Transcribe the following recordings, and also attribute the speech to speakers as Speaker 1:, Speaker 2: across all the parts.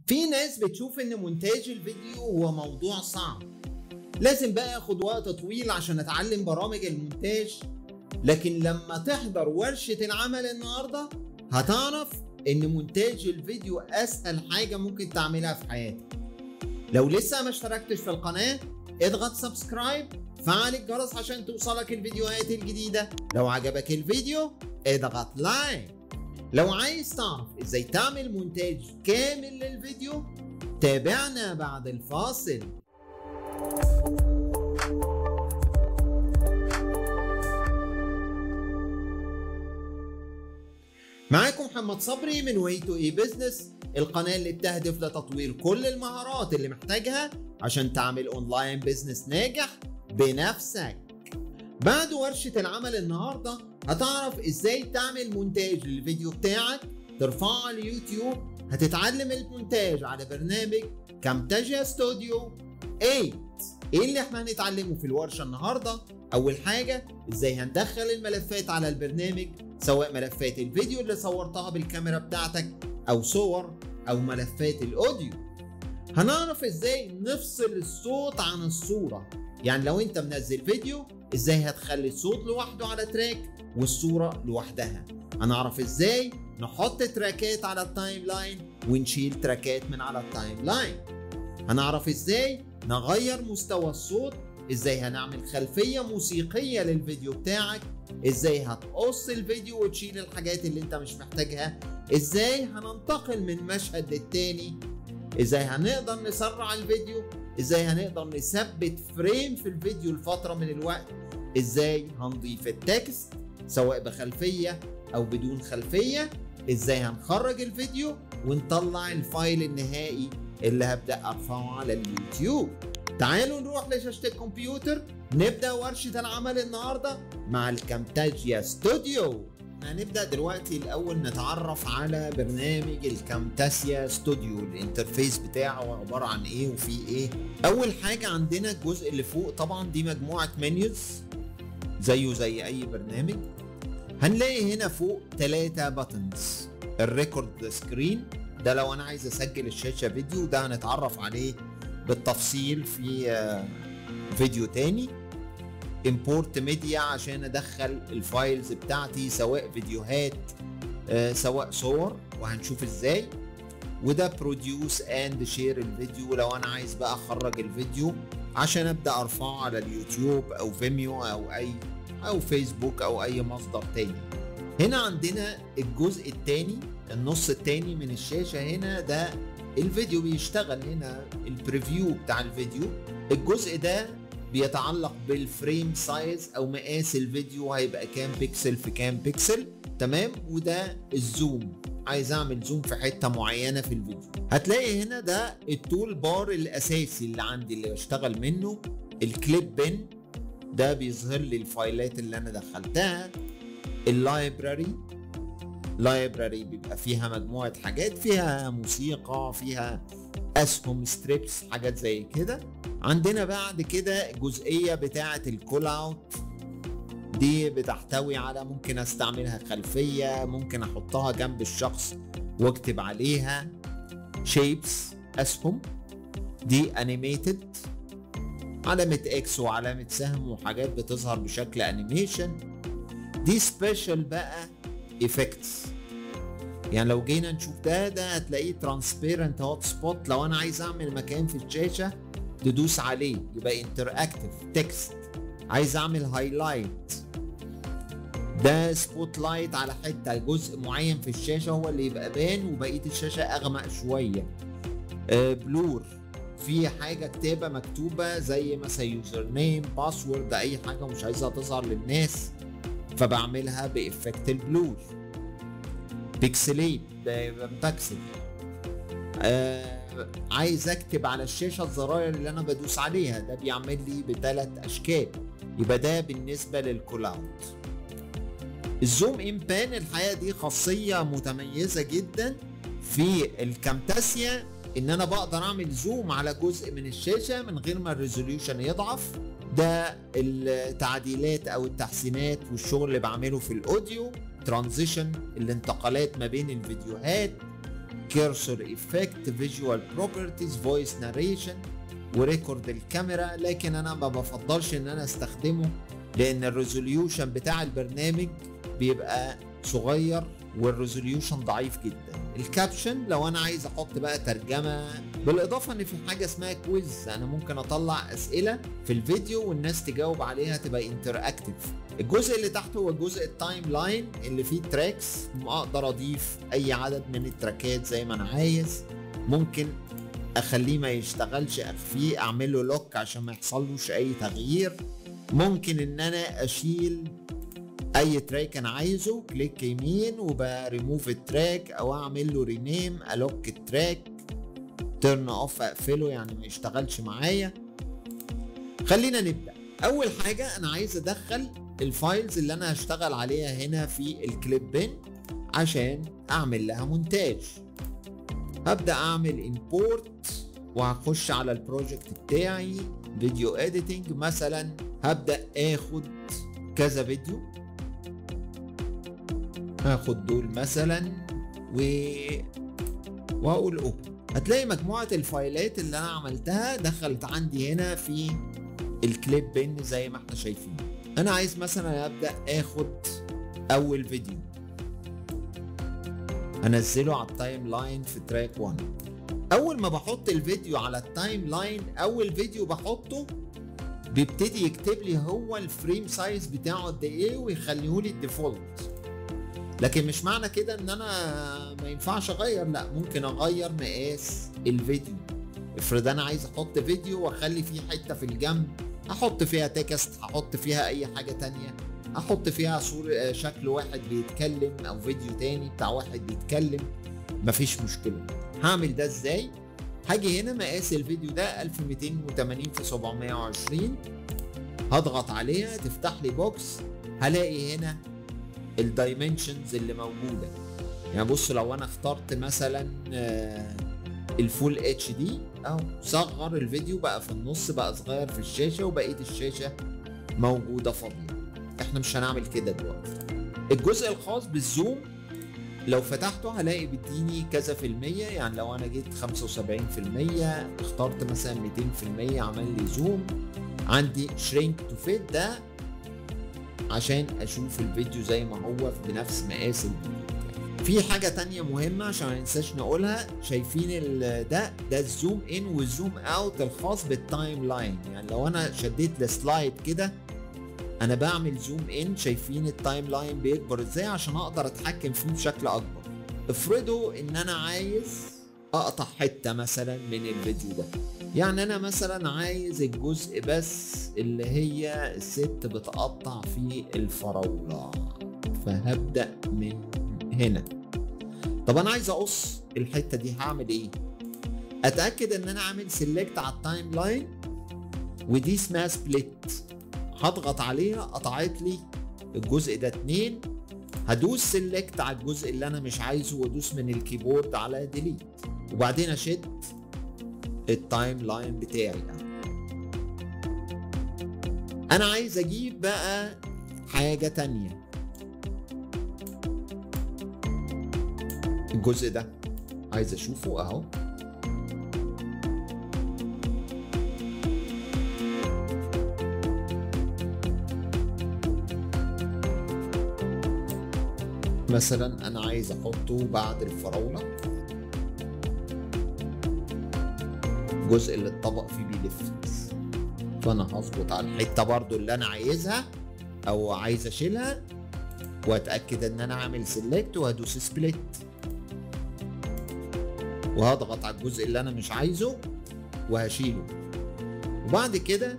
Speaker 1: في ناس بتشوف ان مونتاج الفيديو هو موضوع صعب لازم بقى ياخد وقت طويل عشان اتعلم برامج المونتاج لكن لما تحضر ورشة العمل النهاردة هتعرف ان مونتاج الفيديو اسهل حاجة ممكن تعملها في حياتك لو لسه ما اشتركتش في القناة اضغط سبسكرايب فعل الجرس عشان توصلك الفيديوهات الجديدة لو عجبك الفيديو اضغط لايك لو عايز تعرف ازاي تعمل مونتاج كامل للفيديو تابعنا بعد الفاصل معاكم محمد صبري من واي تو اي بزنس القناة اللي بتهدف لتطوير كل المهارات اللي محتاجها عشان تعمل اونلاين بزنس ناجح بنفسك بعد ورشة العمل النهاردة هتعرف ازاي تعمل مونتاج للفيديو بتاعك ترفعه على اليوتيوب هتتعلم المونتاج على برنامج كامتاجيا ستوديو 8 ايه اللي احنا هنتعلمه في الورشة النهاردة اول حاجة ازاي هندخل الملفات على البرنامج سواء ملفات الفيديو اللي صورتها بالكاميرا بتاعتك او صور او ملفات الاوديو هنعرف ازاي نفصل الصوت عن الصورة يعني لو انت منزل فيديو ازاي هتخلي الصوت لوحده على تراك والصورة لوحدها هنعرف ازاي نحط تراكات على التايم لاين ونشيل تراكات من على التايم لاين هنعرف ازاي نغير مستوى الصوت ازاي هنعمل خلفية موسيقية للفيديو بتاعك ازاي هتقص الفيديو وتشيل الحاجات اللي انت مش محتاجها ازاي هننتقل من مشهد للتاني ازاي هنقدر نسرع الفيديو ازاي هنقدر نثبت فريم في الفيديو لفترة من الوقت ازاي هنضيف التكست سواء بخلفية او بدون خلفية ازاي هنخرج الفيديو ونطلع الفايل النهائي اللي هبدأ ارفعه على اليوتيوب تعالوا نروح لشاشة الكمبيوتر نبدأ ورشة العمل النهاردة مع الكامتاجيا ستوديو هنبدأ دلوقتي الأول نتعرف على برنامج الكامتاسيا ستوديو الانترفيس بتاعه عبارة عن إيه وفيه إيه أول حاجة عندنا الجزء اللي فوق طبعا دي مجموعة منيوز زيه زي أي برنامج هنلاقي هنا فوق ثلاثة باتنز الريكورد سكرين ده لو أنا عايز أسجل الشاشة فيديو ده هنتعرف عليه بالتفصيل في فيديو تاني امبورت ميديا عشان ادخل الفايلز بتاعتي سواء فيديوهات سواء صور وهنشوف ازاي وده بروديوس اند شير الفيديو لو انا عايز بقى اخرج الفيديو عشان ابدا ارفعه على اليوتيوب او فيميو او اي او فيسبوك او اي مصدر تاني هنا عندنا الجزء التاني النص التاني من الشاشة هنا ده الفيديو بيشتغل هنا البريفيو بتاع الفيديو الجزء ده بيتعلق بالفريم سايز او مقاس الفيديو هيبقى كام بيكسل في كام بيكسل تمام وده الزوم عايز اعمل زوم في حته معينه في الفيديو هتلاقي هنا ده التول بار الاساسي اللي عندي اللي بشتغل منه الكليب بن ده بيظهر لي الفايلات اللي انا دخلتها اللايبراري لايبراري بيبقى فيها مجموعه حاجات فيها موسيقى فيها اسهم ستريبس حاجات زي كده عندنا بعد كده جزئيه بتاعه الكول اوت دي بتحتوي على ممكن استعملها خلفيه ممكن احطها جنب الشخص واكتب عليها شيبس اسهم دي انيميتد علامة اكس وعلامة سهم وحاجات بتظهر بشكل انيميشن دي سبيشال بقى افكتس يعني لو جينا نشوف ده ده هتلاقيه ترانسبيرنت هوت سبوت لو انا عايز اعمل مكان في الشاشه تدوس عليه يبقى انتراكتيف تكست عايز اعمل هايلايت ده سبوت لايت على حته جزء معين في الشاشه هو اللي يبقى بان وبقيه الشاشه اغمق شويه آه بلور في حاجه كتابه مكتوبه زي مثلا يوزر نيم باسورد اي حاجه مش عايزها تظهر للناس فبعملها بافكت البلور بيكسليت ده يبقى مبكسل آه عايز اكتب على الشاشه الزراير اللي انا بدوس عليها ده بيعمل لي بثلاث اشكال يبقى ده بالنسبه للكلاود الزوم ان بان الحقيقه دي خاصيه متميزه جدا في الكامتاسيا ان انا بقدر اعمل زوم على جزء من الشاشه من غير ما الريزوليوشن يضعف ده التعديلات او التحسينات والشغل اللي بعمله في الاوديو ترانزيشن الانتقالات ما بين الفيديوهات كيرسور افكت فيجوال بروبرتيز فويس ناريشن وريكورد الكاميرا لكن انا ما بفضلش ان انا استخدمه لان الريزوليوشن بتاع البرنامج بيبقى صغير والريزوليوشن ضعيف جدا الكابشن لو انا عايز احط بقى ترجمه بالاضافه ان في حاجه اسمها كويز انا ممكن اطلع اسئله في الفيديو والناس تجاوب عليها تبقى انتراكتيف الجزء اللي تحت هو جزء التايم لاين اللي فيه تراكس اقدر اضيف اي عدد من التراكات زي ما انا عايز ممكن اخليه ما يشتغلش اخفيه اعمل له لوك عشان ما يحصلوش اي تغيير ممكن ان انا اشيل اي تراك انا عايزه كليك يمين وبريموف التراك او اعمل له رينيم الوك التراك ترن اوف اقفله يعني ما يشتغلش معايا خلينا نبدا اول حاجه انا عايز ادخل الفايلز اللي انا هشتغل عليها هنا في الكليب بين عشان اعمل لها مونتاج هبدا اعمل امبورت وهخش على البروجكت بتاعي فيديو اديتنج مثلا هبدا اخد كذا فيديو هاخد دول مثلا و واقول اوبن هتلاقي مجموعة الفايلات اللي انا عملتها دخلت عندي هنا في الكليب بين زي ما احنا شايفين انا عايز مثلا ابدا اخد اول فيديو انزله على التايم لاين في تراك 1 اول ما بحط الفيديو على التايم لاين اول فيديو بحطه بيبتدي يكتب لي هو الفريم سايز بتاعه قد ايه ويخليه لي الديفولت لكن مش معنى كده ان انا ما ينفعش اغير لا ممكن اغير مقاس الفيديو افرض انا عايز احط فيديو واخلي فيه حته في الجنب احط فيها تكست احط فيها اي حاجه تانية احط فيها صورة شكل واحد بيتكلم او فيديو تاني بتاع واحد بيتكلم مفيش مشكله هعمل ده ازاي هاجي هنا مقاس الفيديو ده 1280 في 720 هضغط عليها تفتح لي بوكس هلاقي هنا الدايمنشنز اللي موجوده يعني بص لو انا اخترت مثلا الفول اتش دي اهو صغر الفيديو بقى في النص بقى صغير في الشاشه وبقيه الشاشه موجوده فاضيه احنا مش هنعمل كده دلوقتي الجزء الخاص بالزوم لو فتحته هلاقي بيديني كذا في المية يعني لو انا جيت 75% اخترت مثلا 200% عمل لي زوم عندي شرينك تو فيت ده عشان اشوف الفيديو زي ما هو بنفس مقاس الفيديو في حاجة تانية مهمة عشان ما ننساش نقولها شايفين ده ده الزوم ان والزوم اوت الخاص بالتايم لاين يعني لو انا شديت السلايد كده انا بعمل زوم ان شايفين التايم لاين بيكبر ازاي عشان اقدر اتحكم فيه بشكل اكبر افرضوا ان انا عايز اقطع حتة مثلا من الفيديو ده يعني انا مثلا عايز الجزء بس اللي هي الست بتقطع فيه الفراولة فهبدأ من هنا طب انا عايز اقص الحتة دي هعمل ايه اتأكد ان انا عامل سيلكت على التايم لاين ودي اسمها سبليت هضغط عليها قطعت لي الجزء ده اتنين هدوس سيلكت على الجزء اللي انا مش عايزه وادوس من الكيبورد على ديليت وبعدين اشد التايم لاين بتاعي ده انا عايز اجيب بقى حاجة تانية الجزء ده عايز اشوفه اهو مثلا انا عايز احطه بعد الفراولة الجزء اللي الطبق فيه بيلف فانا هظبط على الحته برضو اللي انا عايزها او عايز اشيلها واتاكد ان انا عامل سيلكت وهدوس سبليت وهضغط على الجزء اللي انا مش عايزه وهشيله وبعد كده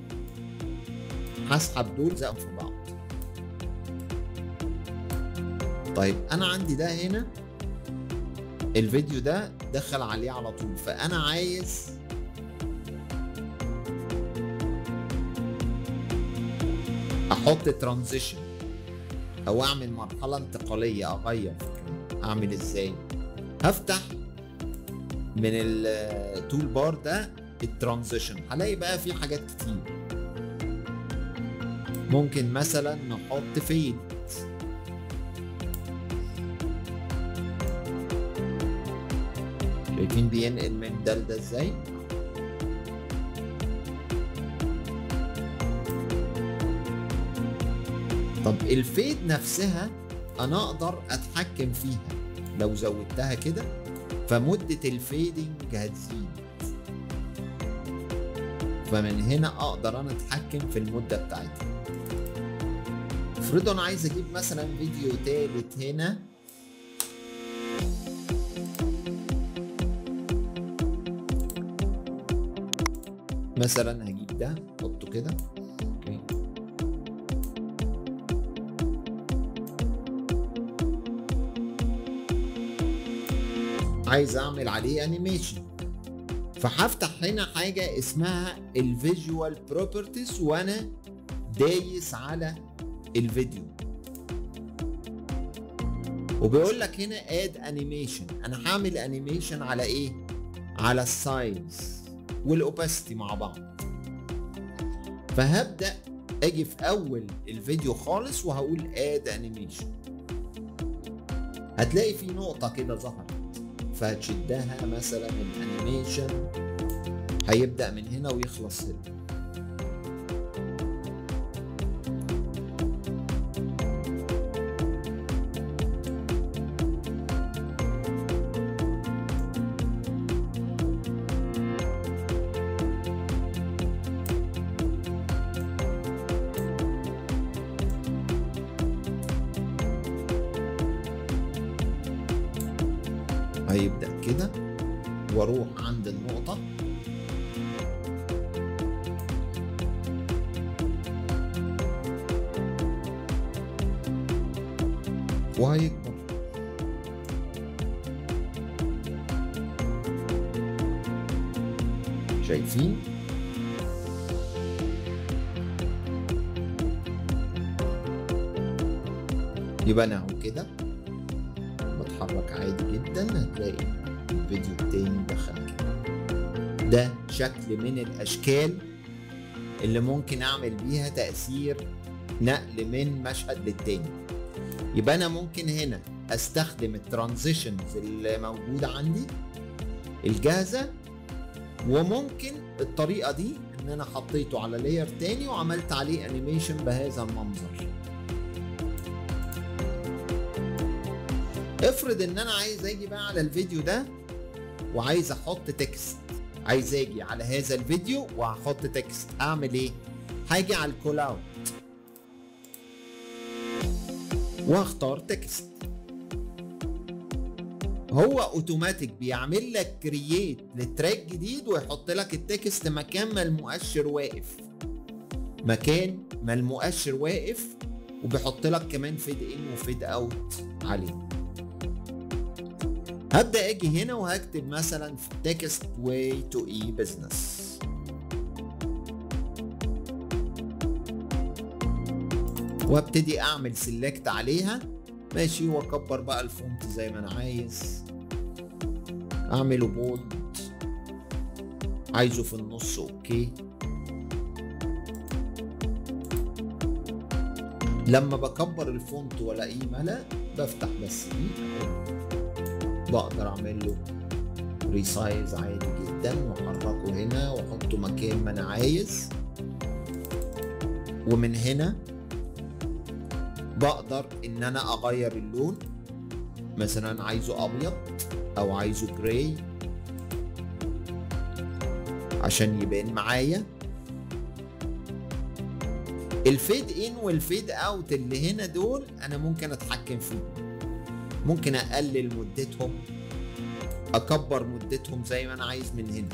Speaker 1: هسحب دول زقهم في بعض طيب انا عندي ده هنا الفيديو ده دخل عليه على طول فانا عايز احط ترانزيشن او اعمل مرحله انتقاليه اغير اعمل ازاي هفتح من التول بار ده الترانزيشن هلاقي بقى في حاجات كتير ممكن مثلا نحط فيد شايفين بينقل من ده لده ازاي طب الفيد نفسها انا اقدر اتحكم فيها لو زودتها كده فمدة الفيدنج هتزيد فمن هنا اقدر انا اتحكم في المدة بتاعتها افرضوا انا عايز اجيب مثلا فيديو تالت هنا مثلا هجيب ده احطه كده اوكي عايز اعمل عليه انيميشن فهفتح هنا حاجة اسمها الفيجوال بروبرتيز وانا دايس على الفيديو وبيقول لك هنا اد انيميشن انا هعمل انيميشن على ايه على السايز والاوباسيتي مع بعض فهبدا اجي في اول الفيديو خالص وهقول اد انيميشن هتلاقي في نقطه كده ظهرت فهتشدها مثلا الانيميشن هيبدا من هنا ويخلص هنا هيبدأ كده واروح عند النقطة وهيكبر شايفين يبقى انا اهو كده بتحرك عادي جدا هتلاقي الفيديو التاني دخل كده ده شكل من الاشكال اللي ممكن اعمل بيها تأثير نقل من مشهد للتاني يبقى انا ممكن هنا استخدم الترانزيشنز اللي موجودة عندي الجاهزة وممكن الطريقة دي ان انا حطيته على لاير تاني وعملت عليه انيميشن بهذا المنظر افرض ان انا عايز اجي بقى على الفيديو ده وعايز احط تكست عايز اجي على هذا الفيديو وهحط تكست اعمل ايه هاجي على الكول اوت واختار تكست هو اوتوماتيك بيعمل لك كرييت لتراك جديد ويحط لك التكست مكان ما المؤشر واقف مكان ما المؤشر واقف وبيحط لك كمان فيد ان وفيد اوت عليه هبدا اجي هنا وهكتب مثلا في تكست واي تو اي بزنس وابتدي اعمل سيلكت عليها ماشي واكبر بقى الفونت زي ما انا عايز اعمله بولد عايزه في النص اوكي لما بكبر الفونت والاقيه ملا بفتح بس دي بقدر اعمل له ريسايز عادي جدا واحركه هنا واحطه مكان ما انا عايز ومن هنا بقدر ان انا اغير اللون مثلا عايزه ابيض او عايزه جراي عشان يبان معايا الفيد ان والفيد اوت اللي هنا دول انا ممكن اتحكم فيهم ممكن اقلل مدتهم اكبر مدتهم زي ما انا عايز من هنا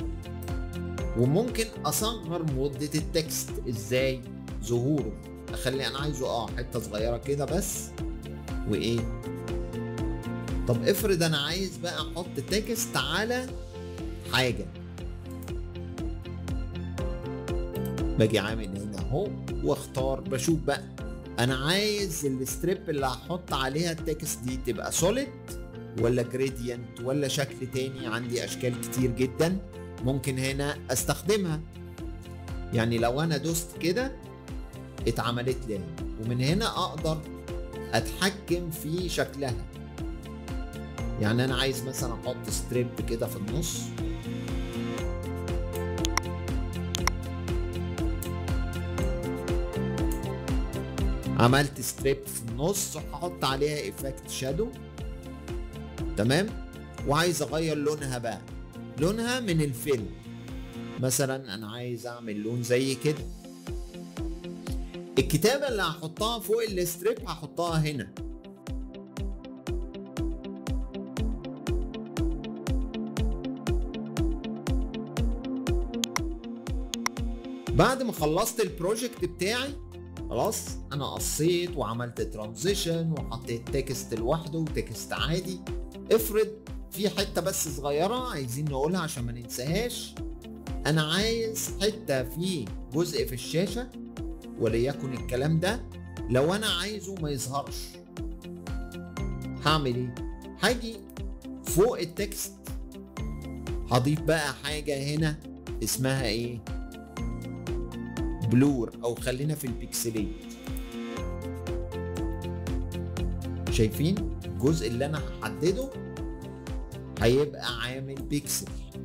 Speaker 1: وممكن اصغر مدة التكست ازاي ظهوره اخلي انا عايزه اه حتة صغيرة كده بس وايه طب افرض انا عايز بقى احط تكست على حاجة باجي عامل هنا اهو واختار بشوف بقى انا عايز الستريب اللي هحط عليها التكست دي تبقى سوليد ولا جريدينت ولا شكل تاني عندي اشكال كتير جدا ممكن هنا استخدمها يعني لو انا دوست كده اتعملت لي ومن هنا اقدر اتحكم في شكلها يعني انا عايز مثلا احط ستريب كده في النص عملت ستريب في النص وهحط عليها ايفكت شادو تمام وعايز اغير لونها بقى لونها من الفيلم مثلا انا عايز اعمل لون زي كده الكتابة اللي هحطها فوق الستريب هحطها هنا بعد ما خلصت البروجكت بتاعي خلاص انا قصيت وعملت ترانزيشن وحطيت تكست لوحده وتكست عادي افرض في حته بس صغيره عايزين نقولها عشان ما ننساهاش انا عايز حته في جزء في الشاشه وليكن الكلام ده لو انا عايزه ما يظهرش هعمل ايه هاجي فوق التكست هضيف بقى حاجه هنا اسمها ايه بلور او خلينا في البيكسليت شايفين الجزء اللي انا هحدده هيبقى عامل بيكسل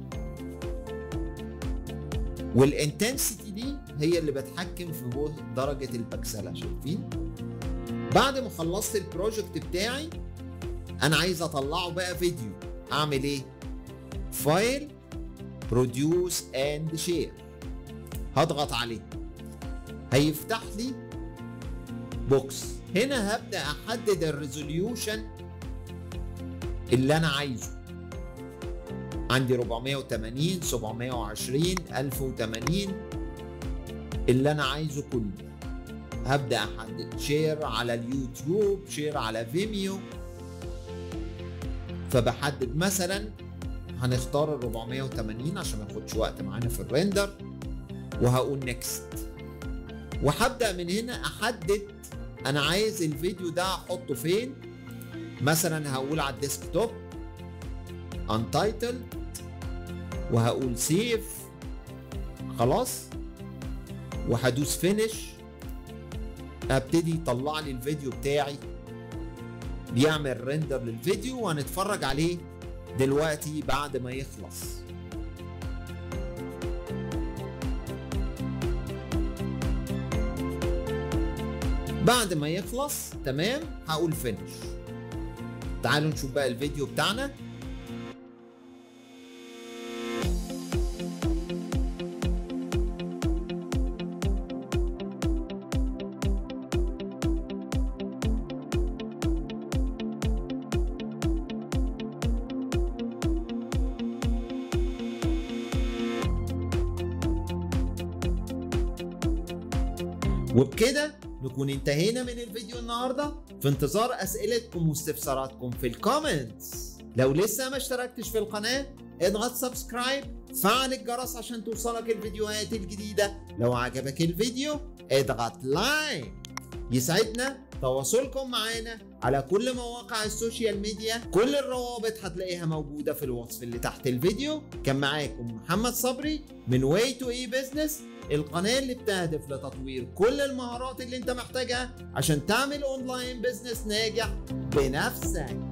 Speaker 1: والانتنسيتي دي هي اللي بتحكم في درجة البكسلة شايفين بعد ما خلصت البروجكت بتاعي انا عايز اطلعه بقى فيديو اعمل ايه فايل بروديوس اند شير هضغط عليه هيفتح لي بوكس هنا هبدا احدد الريزوليوشن اللي انا عايزه عندي 480 720 1080 اللي انا عايزه كله هبدا احدد شير على اليوتيوب شير على فيميو فبحدد مثلا هنختار ال 480 عشان ما ياخدش وقت معانا في الريندر وهقول نيكست وهبدا من هنا احدد انا عايز الفيديو ده احطه فين مثلا هقول على الديسكتوب انتايتل وهقول سيف خلاص وهدوس فينش هبتدي يطلع لي الفيديو بتاعي بيعمل ريندر للفيديو وهنتفرج عليه دلوقتي بعد ما يخلص بعد ما يخلص تمام هقول فينش تعالوا نشوف بقى الفيديو بتاعنا وبكده نكون انتهينا من الفيديو النهارده في انتظار اسئلتكم واستفساراتكم في الكومنتس لو لسه ما اشتركتش في القناه اضغط سبسكرايب فعل الجرس عشان توصلك الفيديوهات الجديده لو عجبك الفيديو اضغط لايك يسعدنا تواصلكم معانا على كل مواقع السوشيال ميديا كل الروابط هتلاقيها موجودة في الوصف اللي تحت الفيديو كان معاكم محمد صبري من واي تو اي بزنس القناة اللي بتهدف لتطوير كل المهارات اللي انت محتاجها عشان تعمل اونلاين بزنس ناجح بنفسك